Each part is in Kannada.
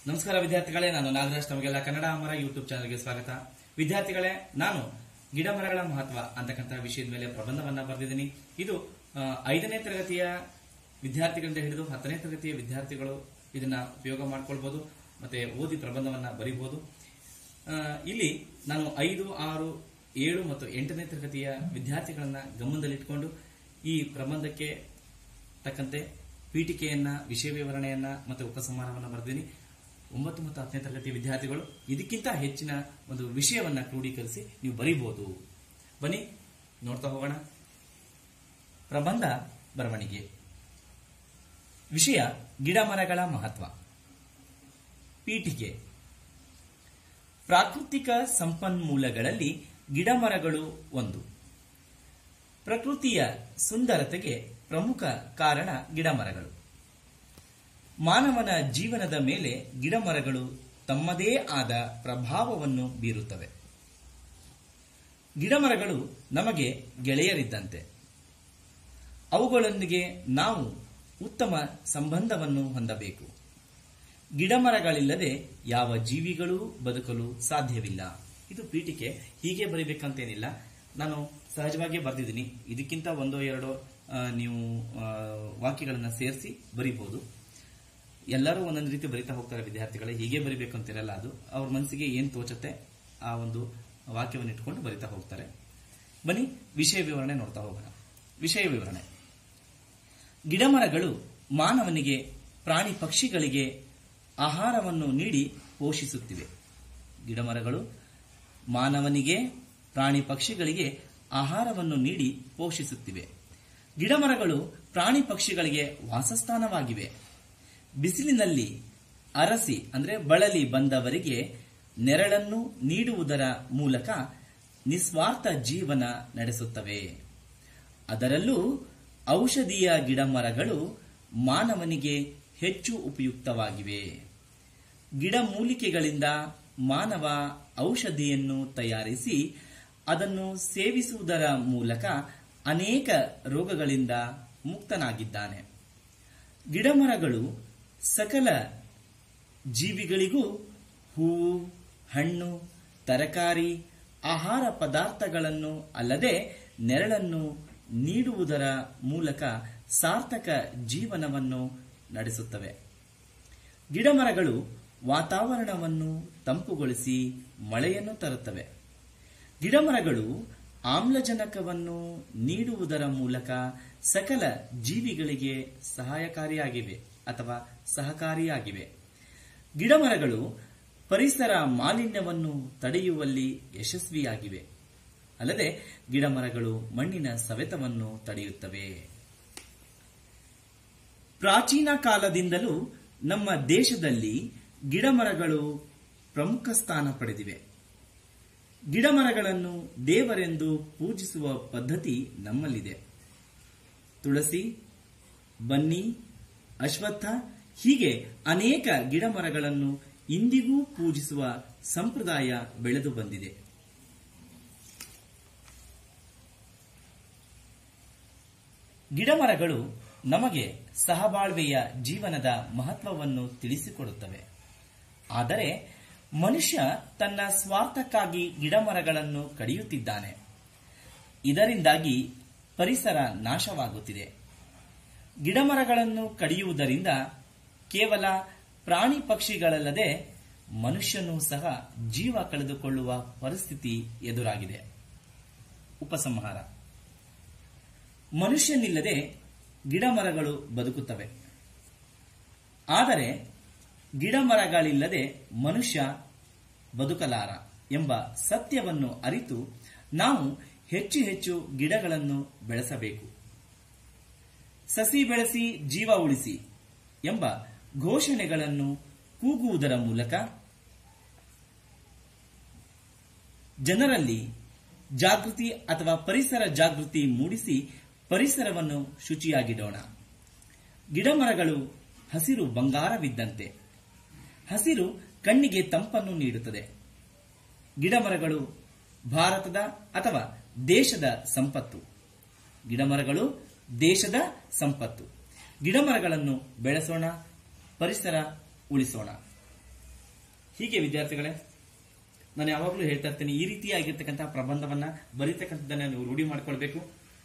ನಮಸ್ಕಾರ ವಿದ್ಯಾರ್ಥಿಗಳೇ ನಾನು ನಾಗರಾಜ್ ತಮಗೆಲ್ಲ ಕನ್ನಡ ಅಮರ ಯೂಟ್ಯೂಬ್ ಚಾನಲ್ಗೆ ಸ್ವಾಗತ ವಿದ್ಯಾರ್ಥಿಗಳೇ ನಾನು ಗಿಡ ಮರಗಳ ಮಹತ್ವ ಅಂತಕ್ಕಂಥ ವಿಷಯದ ಮೇಲೆ ಪ್ರಬಂಧವನ್ನ ಬರೆದಿದ್ದೀನಿ ಇದು ಆ, ಐದನೇ ತರಗತಿಯ ವಿದ್ಯಾರ್ಥಿಗಳಿಂದ ಹಿಡಿದು ಹತ್ತನೇ ತರಗತಿಯ ವಿದ್ಯಾರ್ಥಿಗಳು ಇದನ್ನ ಉಪಯೋಗ ಮಾಡ್ಕೊಳ್ಬಹುದು ಮತ್ತೆ ಓದಿ ಪ್ರಬಂಧವನ್ನ ಬರೀಬಹುದು ಆ, ಇಲ್ಲಿ ನಾನು ಐದು ಆರು ಏಳು ಮತ್ತು ಎಂಟನೇ ತರಗತಿಯ ವಿದ್ಯಾರ್ಥಿಗಳನ್ನ ಗಮನದಲ್ಲಿಟ್ಕೊಂಡು ಈ ಪ್ರಬಂಧಕ್ಕೆ ತಕ್ಕಂತೆ ಪೀಠಿಕೆಯನ್ನ ವಿಷಯ ವಿವರಣೆಯನ್ನ ಮತ್ತು ಉಪಸಂಹಾರವನ್ನ ಬರೆದಿನಿ ಒಂಬತ್ತು ಮತ್ತು ಹತ್ತನೇ ತರಗತಿಯ ವಿದ್ಯಾರ್ಥಿಗಳು ಇದಕ್ಕಿಂತ ಹೆಚ್ಚಿನ ಒಂದು ವಿಷಯವನ್ನ ಕ್ರೋಢೀಕರಿಸಿ ನೀವು ಬರೀಬಹುದು ಬನ್ನಿ ನೋಡ್ತಾ ಹೋಗೋಣ ಪ್ರಬಂಧ ಬರವಣಿಗೆ ವಿಷಯ ಗಿಡ ಮರಗಳ ಮಹತ್ವ ಪೀಠಿಕೆ ಪ್ರಾಕೃತಿಕ ಸಂಪನ್ಮೂಲಗಳಲ್ಲಿ ಗಿಡಮರಗಳು ಒಂದು ಪ್ರಕೃತಿಯ ಸುಂದರತೆಗೆ ಪ್ರಮುಖ ಕಾರಣ ಗಿಡಮರಗಳು ಮಾನವನ ಜೀವನದ ಮೇಲೆ ಗಿಡಮರಗಳು ತಮ್ಮದೇ ಆದ ಪ್ರಭಾವವನ್ನು ಬೀರುತ್ತವೆ ಗಿಡಮರಗಳು ನಮಗೆ ಗೆಳೆಯರಿದ್ದಂತೆ ಅವುಗಳೊಂದಿಗೆ ನಾವು ಉತ್ತಮ ಸಂಬಂಧವನ್ನು ಹೊಂದಬೇಕು ಗಿಡಮರಗಳಿಲ್ಲದೆ ಯಾವ ಜೀವಿಗಳೂ ಬದುಕಲು ಸಾಧ್ಯವಿಲ್ಲ ಇದು ಪೀಠಿಕೆ ಹೀಗೆ ಬರಿಬೇಕಂತೇನಿಲ್ಲ ನಾನು ಸಹಜವಾಗಿ ಬರೆದಿದ್ದೀನಿ ಇದಕ್ಕಿಂತ ಒಂದೋ ಎರಡೋ ಆ, ನೀವು ಆ, ವಾಕ್ಯಗಳನ್ನ ಸೇರಿಸಿ ಬರಿಬಹುದು ಎಲ್ಲರೂ ಒಂದೊಂದು ರೀತಿ ಬರಿತಾ ಹೋಗ್ತಾರೆ ವಿದ್ಯಾರ್ಥಿಗಳೇ ಹೀಗೆ ಬರಿಬೇಕು ಅಂತಿರಲ್ಲ ಅದು ಅವ್ರ ಮನಸ್ಸಿಗೆ ಏನ್ ತೋಚತ್ತೆ ಆ ಒಂದು ವಾಕ್ಯವನ್ನು ಇಟ್ಕೊಂಡು ಬರಿತಾ ಹೋಗ್ತಾರೆ ಬನ್ನಿ ವಿಷಯ ವಿವರಣೆ ನೋಡ್ತಾ ಹೋಗೋಣ ವಿಷಯ ವಿವರಣೆ ಗಿಡಮರಗಳು ಮಾನವನಿಗೆ ಪ್ರಾಣಿ ಪಕ್ಷಿಗಳಿಗೆ ಆಹಾರವನ್ನು ನೀಡಿ ಪೋಷಿಸುತ್ತಿವೆ ಗಿಡಮರಗಳು ಮಾನವನಿಗೆ ಪ್ರಾಣಿ ಪಕ್ಷಿಗಳಿಗೆ ಆಹಾರವನ್ನು ನೀಡಿ ಪೋಷಿಸುತ್ತಿವೆ ಗಿಡಮರಗಳು ಪ್ರಾಣಿ ಪಕ್ಷಿಗಳಿಗೆ ವಾಸಸ್ಥಾನವಾಗಿವೆ ಬಿಸಿಲಿನಲ್ಲಿ ಅರಸಿ ಅಂದ್ರೆ ಬಳಲಿ ಬಂದವರಿಗೆ ನೆರಳನ್ನು ನೀಡುವುದರ ಮೂಲಕ ನಿಸ್ವಾರ್ಥ ಜೀವನ ನಡೆಸುತ್ತವೆ ಅದರಲ್ಲೂ ಔಷಧೀಯ ಗಿಡಮರಗಳು ಮಾನವನಿಗೆ ಹೆಚ್ಚು ಉಪಯುಕ್ತವಾಗಿವೆ ಗಿಡಮೂಲಿಕೆಗಳಿಂದ ಮಾನವ ಔಷಧಿಯನ್ನು ತಯಾರಿಸಿ ಅದನ್ನು ಸೇವಿಸುವುದರ ಮೂಲಕ ಅನೇಕ ರೋಗಗಳಿಂದ ಮುಕ್ತನಾಗಿದ್ದಾನೆ ಗಿಡಮರಗಳು ಸಕಲ ಜೀವಿಗಳಿಗೂ ಹೂವು ಹಣ್ಣು ತರಕಾರಿ ಆಹಾರ ಪದಾರ್ಥಗಳನ್ನು ಅಲ್ಲದೆ ನೆರಳನ್ನು ನೀಡುವುದರ ಮೂಲಕ ಸಾರ್ಥಕ ಜೀವನವನ್ನು ನಡೆಸುತ್ತವೆ ಗಿಡಮರಗಳು ವಾತಾವರಣವನ್ನು ತಂಪುಗೊಳಿಸಿ ಮಳೆಯನ್ನು ತರುತ್ತವೆ ಗಿಡಮರಗಳು ಆಮ್ಲಜನಕವನ್ನು ನೀಡುವುದರ ಮೂಲಕ ಸಕಲ ಜೀವಿಗಳಿಗೆ ಸಹಾಯಕಾರಿಯಾಗಿವೆ ಅಥವಾ ಸಹಕಾರಿಯಾಗಿವೆ ಗಿಡಮರಗಳು ಪರಿಸರ ಮಾಲಿನ್ಯವನ್ನು ತಡೆಯುವಲ್ಲಿ ಯಶಸ್ವಿಯಾಗಿವೆ ಅಲ್ಲದೆ ಗಿಡಮರಗಳು ಮಣ್ಣಿನ ಸವೆತವನ್ನು ತಡೆಯುತ್ತವೆ ಪ್ರಾಚೀನ ಕಾಲದಿಂದಲೂ ನಮ್ಮ ದೇಶದಲ್ಲಿ ಗಿಡಮರಗಳು ಪ್ರಮುಖ ಸ್ಥಾನ ಪಡೆದಿವೆ ಗಿಡಮರಗಳನ್ನು ದೇವರೆಂದು ಪೂಜಿಸುವ ಪದ್ಧತಿ ನಮ್ಮಲ್ಲಿದೆ ತುಳಸಿ ಬನ್ನಿ ಅಶ್ವತ್ಥ ಹೀಗೆ ಅನೇಕ ಗಿಡಮರಗಳನ್ನು ಇಂದಿಗೂ ಪೂಜಿಸುವ ಸಂಪ್ರದಾಯ ಬೆಳೆದು ಬಂದಿದೆ ಗಿಡಮರಗಳು ನಮಗೆ ಸಹಬಾಳ್ವೆಯ ಜೀವನದ ಮಹತ್ವವನ್ನು ತಿಳಿಸಿಕೊಡುತ್ತವೆ ಆದರೆ ಮನುಷ್ಯ ತನ್ನ ಸ್ವಾರ್ಥಕ್ಕಾಗಿ ಗಿಡಮರಗಳನ್ನು ಕಡಿಯುತ್ತಿದ್ದಾನೆ ಇದರಿಂದಾಗಿ ಪರಿಸರ ನಾಶವಾಗುತ್ತಿದೆ ಗಿಡಮರಗಳನ್ನು ಕಡಿಯುವುದರಿಂದ ಕೇವಲ ಪ್ರಾಣಿ ಪಕ್ಷಿಗಳಲ್ಲದೆ ಮನುಷ್ಯನೂ ಸಹ ಜೀವ ಕಳೆದುಕೊಳ್ಳುವ ಪರಿಸ್ಥಿತಿ ಎದುರಾಗಿದೆ ಉಪಸಂಹಾರ ಮನುಷ್ಯನಿಲ್ಲದೆ ಗಿಡಮರಗಳು ಬದುಕುತ್ತವೆ ಆದರೆ ಗಿಡಮರಗಳಿಲ್ಲದೆ ಮನುಷ್ಯ ಬದುಕಲಾರ ಎಂಬ ಸತ್ಯವನ್ನು ಅರಿತು ನಾವು ಹೆಚ್ಚು ಹೆಚ್ಚು ಗಿಡಗಳನ್ನು ಬೆಳೆಸಬೇಕು ಸಸಿ ಬೆಳೆಸಿ ಜೀವ ಉಳಿಸಿ ಎಂಬ ಘೋಷಣೆಗಳನ್ನು ಕೂಗುವುದರ ಮೂಲಕ ಜನರಲ್ಲಿ ಜಾಗೃತಿ ಅಥವಾ ಪರಿಸರ ಜಾಗೃತಿ ಮೂಡಿಸಿ ಪರಿಸರವನ್ನು ಶುಚಿಯಾಗಿಡೋಣ ಗಿಡಮರಗಳು ಹಸಿರು ಬಂಗಾರವಿದ್ದಂತೆ ಹಸಿರು ಕಣ್ಣಿಗೆ ತಂಪನ್ನು ನೀಡುತ್ತದೆ ಗಿಡಮರಗಳು ಭಾರತದ ಅಥವಾ ದೇಶದ ಸಂಪತ್ತು ಗಿಡಮರಗಳು ದೇಶದ ಸಂಪತ್ತು ಗಿಡಮರಗಳನ್ನು ಬೆಳೆಸೋಣ ಪರಿಸರ ಉಳಿಸೋಣ ಹೀಗೆ ವಿದ್ಯಾರ್ಥಿಗಳೇ ನಾನು ಯಾವಾಗಲೂ ಹೇಳ್ತಾ ಇರ್ತೀನಿ ಈ ರೀತಿಯಾಗಿರ್ತಕ್ಕಂಥ ಪ್ರಬಂಧವನ್ನ ಬರೀತಕ್ಕಂಥದ್ದನ್ನ ನೀವು ರೂಢಿ ಮಾಡ್ಕೊಳ್ಬೇಕು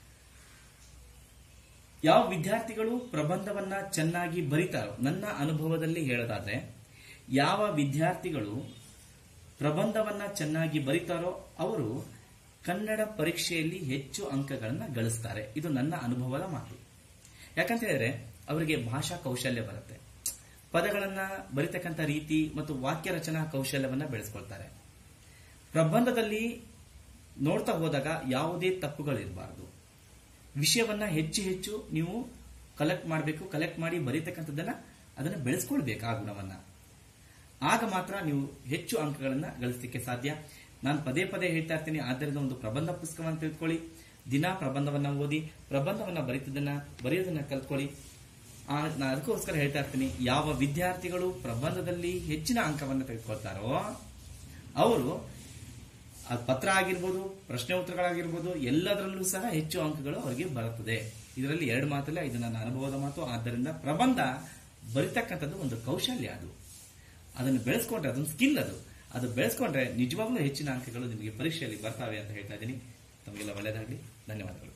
ಯಾವ ವಿದ್ಯಾರ್ಥಿಗಳು ಪ್ರಬಂಧವನ್ನ ಚೆನ್ನಾಗಿ ಬರೀತಾರೋ ನನ್ನ ಅನುಭವದಲ್ಲಿ ಹೇಳೋದಾದ್ರೆ ಯಾವ ವಿದ್ಯಾರ್ಥಿಗಳು ಪ್ರಬಂಧವನ್ನ ಚೆನ್ನಾಗಿ ಬರೀತಾರೋ ಅವರು ಕನ್ನಡ ಪರೀಕ್ಷೆಯಲ್ಲಿ ಹೆಚ್ಚು ಅಂಕಗಳನ್ನ ಗಳಿಸ್ತಾರೆ ಇದು ನನ್ನ ಅನುಭವದ ಮಾತು ಯಾಕಂತ ಹೇಳಿದ್ರೆ ಅವರಿಗೆ ಭಾಷಾ ಕೌಶಲ್ಯ ಬರುತ್ತೆ ಪದಗಳನ್ನ ಬರಿತಕ್ಕಂಥ ರೀತಿ ಮತ್ತು ವಾಕ್ಯ ರಚನಾ ಕೌಶಲ್ಯವನ್ನ ಬೆಳೆಸ್ಕೊಳ್ತಾರೆ ಪ್ರಬಂಧದಲ್ಲಿ ನೋಡ್ತಾ ಹೋದಾಗ ಯಾವುದೇ ತಪ್ಪುಗಳಿರಬಾರದು ವಿಷಯವನ್ನ ಹೆಚ್ಚು ಹೆಚ್ಚು ನೀವು ಕಲೆಕ್ಟ್ ಮಾಡಬೇಕು ಕಲೆಕ್ಟ್ ಮಾಡಿ ಬರೀತಕ್ಕಂಥದ್ದನ್ನ ಅದನ್ನ ಬೆಳೆಸ್ಕೊಳ್ಬೇಕು ಆ ಗುಣವನ್ನ ಆಗ ಮಾತ್ರ ನೀವು ಹೆಚ್ಚು ಅಂಕಗಳನ್ನ ಗಳಿಸಲಿಕ್ಕೆ ಸಾಧ್ಯ ನಾನು ಪದೇ ಪದೇ ಹೇಳ್ತಾ ಇರ್ತೀನಿ ಆದ್ದರಿಂದ ಒಂದು ಪ್ರಬಂಧ ಪುಸ್ತಕವನ್ನು ತಿಳ್ಕೊಳ್ಳಿ ದಿನ ಪ್ರಬಂಧವನ್ನ ಓದಿ ಪ್ರಬಂಧವನ್ನ ಬರೀತದನ್ನ ಬರೆಯೋದನ್ನ ಕಲ್ತ್ಕೊಳ್ಳಿ ಆ, ನಾನು ಅದಕ್ಕೋಸ್ಕರ ಹೇಳ್ತಾ ಇರ್ತೀನಿ ಯಾವ ವಿದ್ಯಾರ್ಥಿಗಳು ಪ್ರಬಂಧದಲ್ಲಿ ಹೆಚ್ಚಿನ ಅಂಕವನ್ನು ತೆಗೆದುಕೊಳ್ತಾರೋ ಅವರು ಆ ಪತ್ರ ಆಗಿರ್ಬೋದು ಪ್ರಶ್ನೆ ಉತ್ತರಗಳಾಗಿರ್ಬೋದು ಎಲ್ಲದರಲ್ಲೂ ಸಹ ಹೆಚ್ಚು ಅಂಕಗಳು ಅವರಿಗೆ ಬರುತ್ತದೆ ಇದರಲ್ಲಿ ಎರಡು ಮಾತಲ್ಲ ಇದು ನನ್ನ ಅನುಭವದ ಮಾತು ಆದ್ದರಿಂದ ಪ್ರಬಂಧ ಬರಿತಕ್ಕಂಥದ್ದು ಒಂದು ಕೌಶಲ್ಯ ಅದು ಅದನ್ನು ಬೆಳೆಸ್ಕೊಂಡ್ರೆ ಅದೊಂದು ಸ್ಕಿಲ್ ಅದು ಅದು ಬೆಳೆಸ್ಕೊಂಡ್ರೆ ನಿಜವಾಗ್ಲೂ ಹೆಚ್ಚಿನ ಅಂಕಗಳು ನಿಮಗೆ ಪರೀಕ್ಷೆಯಲ್ಲಿ ಬರ್ತಾವೆ ಅಂತ ಹೇಳ್ತಾ ಇದ್ದೀನಿ ತಮಗೆಲ್ಲ ಒಳ್ಳೆಯದಾಗಲಿ ಧನ್ಯವಾದಗಳು